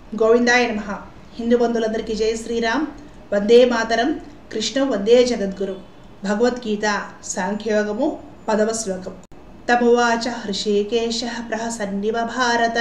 గోవిందాయ నమ హిందూ బంధువులందరికీ జై శ్రీరామ్ వందే మాతరం కృష్ణ వందే జగద్గురు భగవద్గీత సాంఖ్యయోగము పదవ శ్లోకం తమువాచ హృషికేశ ప్రహసన్నివ భారత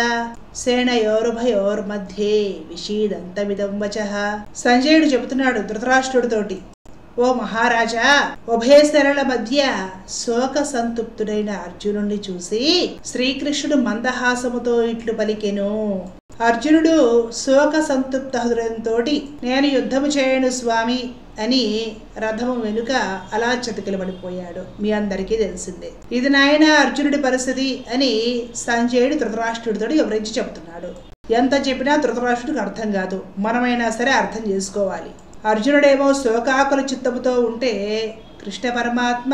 సేనయోరుభయోర్మధ్యే విషీదంతమిదం వచ సంజయుడు చెబుతున్నాడు ధృతరాష్ట్రుడితోటి ఓ మహారాజా ఉభయ శరల మధ్య శోక సంతుప్తుడైన అర్జునుడిని చూసి శ్రీకృష్ణుడు మందహాసముతో ఇట్లు పలికెను అర్జునుడు శోక సంతృప్త హృదయంతో నేను యుద్ధము చేయను స్వామి అని రథము వెనుక అలా చతికిలబడిపోయాడు మీ అందరికీ తెలిసిందే ఇది నాయన అర్జునుడి పరిస్థితి అని సంజయుడు ధృతరాష్ట్రుడితో వివరించి చెబుతున్నాడు ఎంత చెప్పినా ధృతరాష్ట్రుడికి అర్థం కాదు మనమైనా సరే అర్థం చేసుకోవాలి అర్జునుడేమో శోకాకుల చిత్తముతో ఉంటే కృష్ణ పరమాత్మ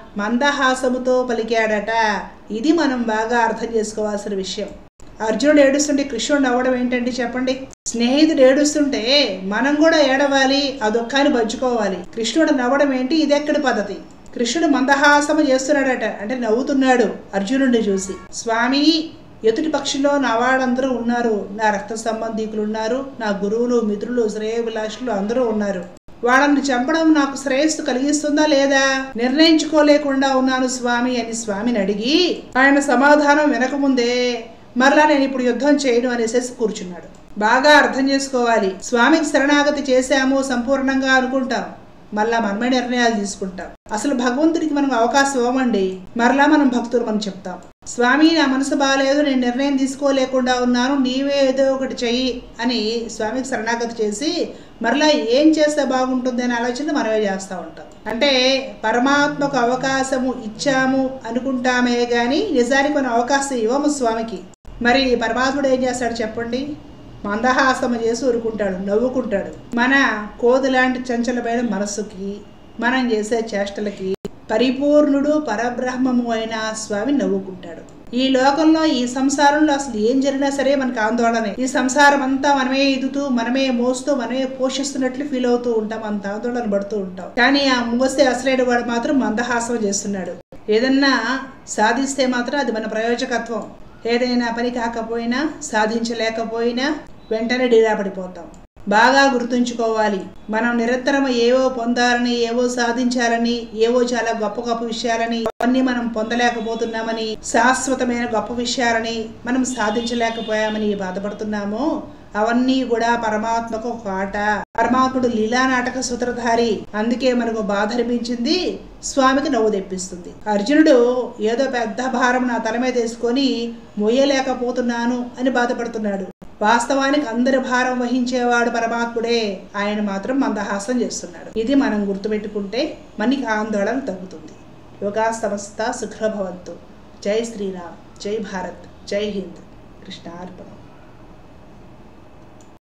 మందహాసముతో పలికాడట ఇది మనం బాగా అర్థం చేసుకోవాల్సిన విషయం అర్జునుడు ఏడుస్తుంటే కృష్ణుడు నవ్వడం ఏంటండి చెప్పండి స్నేహితుడు ఏడుస్తుంటే మనం కూడా ఏడవాలి ఆ దుఃఖాన్ని పంచుకోవాలి కృష్ణుడు నవ్వడం ఏంటి ఇది ఎక్కడి పద్ధతి కృష్ణుడు మందహాసము చేస్తున్నాడట అంటే నవ్వుతున్నాడు అర్జునుడిని చూసి స్వామి ఎదుటి పక్షిలో నా వాళ్ళందరూ ఉన్నారు నా రక్త సంబంధీకులు ఉన్నారు నా గురువులు మిత్రులు శ్రేయభిలాషులు అందరూ ఉన్నారు వాళ్ళని చంపడం నాకు శ్రేయస్సు కలిగిస్తుందా లేదా నిర్ణయించుకోలేకుండా ఉన్నాను స్వామి అని స్వామిని అడిగి ఆయన సమాధానం వినకముందే మరలా నేను ఇప్పుడు యుద్ధం చేయను అనేసి కూర్చున్నాడు బాగా అర్థం చేసుకోవాలి స్వామికి శరణాగతి చేశాము సంపూర్ణంగా అనుకుంటాం మళ్ళా మనమే నిర్ణయాలు తీసుకుంటాం అసలు భగవంతుడికి మనం అవకాశం ఇవ్వమండి మరలా మనం భక్తులు మనం చెప్తాం స్వామి నా మనసు బాగాలేదు నేను నిర్ణయం తీసుకోలేకుండా ఉన్నాను నీవే ఏదో ఒకటి చెయ్యి అని స్వామికి శరణాగతి చేసి మరలా ఏం చేస్తే బాగుంటుంది అనే ఆలోచన మనమే చేస్తూ ఉంటాం అంటే పరమాత్మకు అవకాశము ఇచ్చాము అనుకుంటామే కానీ నిజానికి మనం అవకాశం ఇవ్వము స్వామికి మరి పరమాత్ముడు ఏం చేస్తాడు చెప్పండి మందహాసము చేసి ఊరుకుంటాడు నవ్వుకుంటాడు మన కోది లాంటి చంచలమైన మనస్సుకి మనం చేసే చేష్టలకి పరిపూర్ణుడు పరబ్రహ్మము అయిన స్వామి నవ్వుకుంటాడు ఈ లోకంలో ఈ సంసారంలో అసలు ఏం జరిగినా సరే మనకు ఆందోళనే ఈ సంసారం అంతా మనమే ఎదుతూ మనమే మోస్తూ మనమే పోషిస్తున్నట్లు ఫీల్ అవుతూ ఉంటాం అంత ఆందోళన పడుతూ ఉంటాం కానీ ఆ మోసే అసలైన వాడు మాత్రం మందహాసం చేస్తున్నాడు ఏదన్నా సాధిస్తే మాత్రం అది మన ప్రయోజకత్వం ఏదైనా పని కాకపోయినా సాధించలేకపోయినా వెంటనే డీలా పడిపోతాం బాగా గుర్తుంచుకోవాలి మనం నిరంతరం ఏవో పొందాలని ఏవో సాధించాలని ఏవో చాలా గొప్ప గొప్ప విషయాలని అవన్నీ మనం పొందలేకపోతున్నామని శాశ్వతమైన గొప్ప విషయాలని మనం సాధించలేకపోయామని బాధపడుతున్నామో అవన్నీ కూడా పరమాత్మకు ఒక ఆట పరమాత్ముడు లీలా నాటక సూత్రధారి అందుకే మనకు బాధ అనిపించింది స్వామికి నవ్వు తెప్పిస్తుంది అర్జునుడు ఏదో పెద్ద భారం నా తల మీద వేసుకొని మొయ్యలేకపోతున్నాను అని బాధపడుతున్నాడు వాస్తవానికి అందరి భారం వహించేవాడు పరమాత్ముడే ఆయన మాత్రం మందహాసం చేస్తున్నాడు ఇది మనం గుర్తుపెట్టుకుంటే మనకి ఆందోళన తగ్గుతుంది యోగా సంస్థ సుఖభవంతు జై శ్రీరామ్ జై భారత్ జై హింద్ కృష్ణార్పణం